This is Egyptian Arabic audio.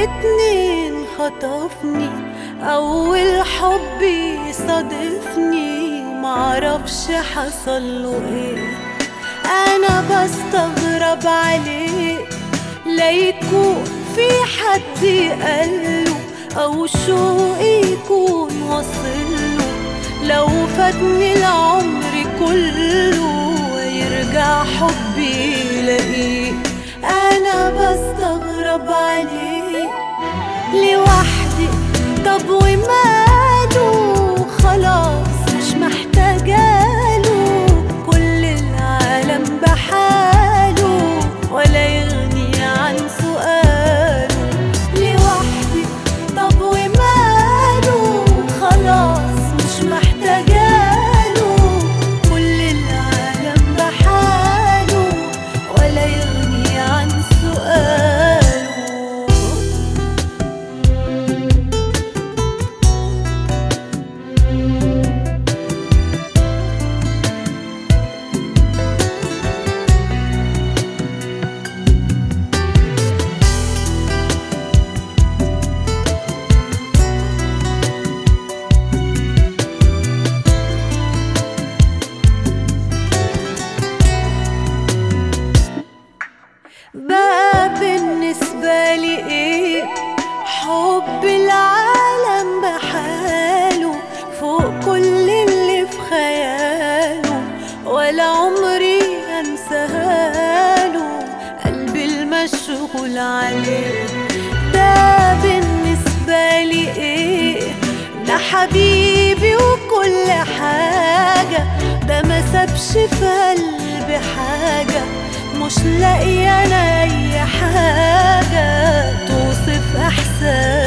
الاتنين خطفني اول حب يصادفني معرفش حصله ايه انا بستغرب عليه لا يكون في حد قاله او شوقي يكون وصله لو فاتني العمر كله يرجع حبي يلاقيه انا بستغرب عليه لوحدي طب وماله خلاص مش محتاجاله كل العالم بحاله ولا يغني عن سؤاله لوحدي طب وماله خلاص مش محتاجاله كل العالم بحاله ولا يغني عن سؤاله بقى بالنسبة لي ايه حب العالم بحاله فوق كل اللي في خياله ولا عمري انساله قلبي المشغول عليه ده بالنسبة لي ايه ده حبيبي وكل حاجة ده ما سابش في قلبي حاجة مش لاقي انا اي حاجة توصف احساسي